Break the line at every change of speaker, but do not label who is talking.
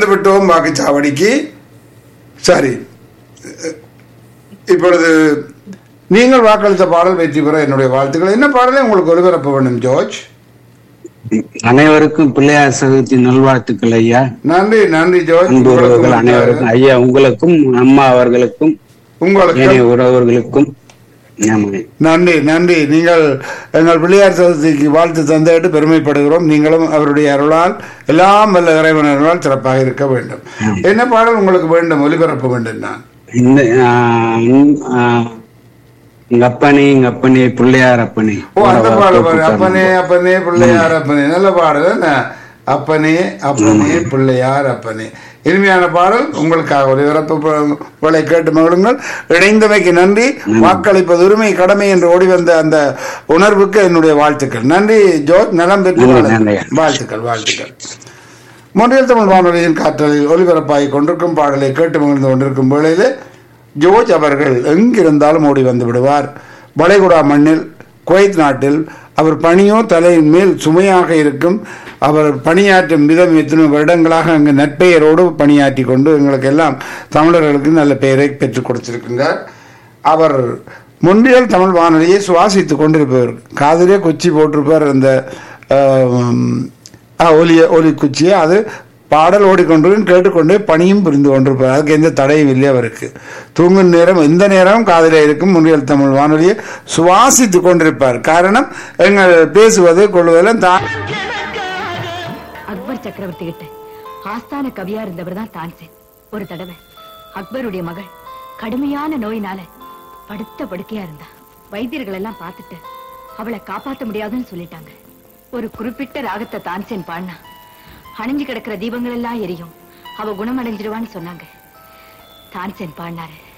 வந்து விட்டோம் வாக்குச்சாவடிக்கு சரி இப்பொழுது நீங்கள் வாக்களித்த பாடல் வெற்றி பெற என்னுடைய வாழ்த்துக்கள் என்ன பாடலை உங்களுக்கு ஒளிபரப்ப வேண்டும் ஜோர்ஜ்
அனைவருக்கும் பிள்ளையார் சதுர்த்தி நல்வாழ்த்துக்கள் ஐயா
நன்றி நன்றி ஜோர்ஜ்
அன்பு உறவுகள்
உங்களுக்கு
அனைவருக்கும் ஐயா உங்களுக்கும் அம்மா அவர்களுக்கும்
உங்களுக்கு
ஏனைய உறவுகளுக்கும் ஆமாங்க.
நன்றி நன்றி நீங்கள் எங்கள் பிள்ளையார் சதுர்த்திக்கு வாழ்த்து தந்துவிட்டு பெருமைப்படுகிறோம் நீங்களும் அவருடைய அருளால் எல்லாம் வல்ல இறைவன் அருளால் சிறப்பாக இருக்க வேண்டும் என்ன பாடல் உங்களுக்கு வேண்டும் ஒலிபரப்ப வேண்டும் நான்
இந்த ஆஹ், உம், ஆஹ், எங்க அப்பனே எங்க அப்பனே பிள்ளையார் அப்பனே
ஓ அந்த
வரவா
பாடல்
போட்டு
பாரு. அப்பனே அப்பனே பிள்ளையார் அப்பனே நல்ல பாடல் என்ன அப்பனே அப்பனே பிள்ளையார் அப்பனே இனிமையான பாடல் உங்களுக்காக ஒளிபரப்புகளை கேட்டு மகிழுங்கள் இணைந்தமைக்கு நன்றி வாக்களிப்பது உரிமை கடமை என்று ஓடி வந்த அந்த உணர்வுக்கு என்னுடைய வாழ்த்துக்கள் நன்றி ஜோத் நலம் பெற்று
நன்றி,
வாழுங்கள்.
நன்றி.
வாழ்த்துக்கள் வாழ்த்துக்கள் மொழியல் தமிழ் வானொலியின் காற்றலில் ஒலிபரப்பாகி கொண்டிருக்கும் பாடலை கேட்டு மகிழ்ந்து கொண்டிருக்கும் வேளையிலே ஜோர்ஜ் அவர்கள் எங்கிருந்தாலும் ஓடி வந்து விடுவார் வளைகுடா மண்ணில் குவைத் நாட்டில் அவர் பணியோ தலையின் மேல் சுமையாக இருக்கும் அவர் பணியாற்றும் விதம் எத்தனை வருடங்களாக அங்கு நற்பெயரோடு பணியாற்றி கொண்டு எங்களுக்கு எல்லாம் தமிழர்களுக்கு நல்ல பெயரை பெற்றுக் கொடுத்திருக்கின்றார் அவர் முன்றியல் தமிழ் வானொலியை சுவாசித்துக் கொண்டிருப்பவர் காதிலே குச்சி போட்டிருப்பார் அந்த ஆம், ஆ, ஒலிய ஒலி குச்சியை அது பாடல் ஓடிக்கொண்டிருக்கும் கேட்டுக்கொண்டே பணியும் புரிந்து கொண்டிருப்பார் அதுக்கு எந்த தடையும் இல்லை அவருக்கு தூங்கும் நேரம் எந்த நேரமும் காதிலே இருக்கும் முன்னியல் தமிழ் வானொலியை சுவாசித்துக் கொண்டிருப்பார் காரணம் எங்கள் பேசுவது கொள்வதெல்லாம் தான்
அக்பர் சக்கரவர்த்தி கிட்ட ஆஸ்தான கவியா இருந்தவர் தான் தான்சேன் ஒரு தடவை அக்பருடைய மகள் கடுமையான நோயினால படுத்த படுக்கையா இருந்தா வைத்தியர்கள் எல்லாம் பார்த்துட்டு அவளை காப்பாத்த முடியாதுன்னு சொல்லிட்டாங்க ஒரு குறிப்பிட்ட ராகத்தை தான்சேன் பாடினா அணைஞ்சு கிடக்கிற தீபங்கள் எல்லாம் எரியும் அவ குணமடைஞ்சிடுவான்னு சொன்னாங்க தான்சேன் பாடினாரு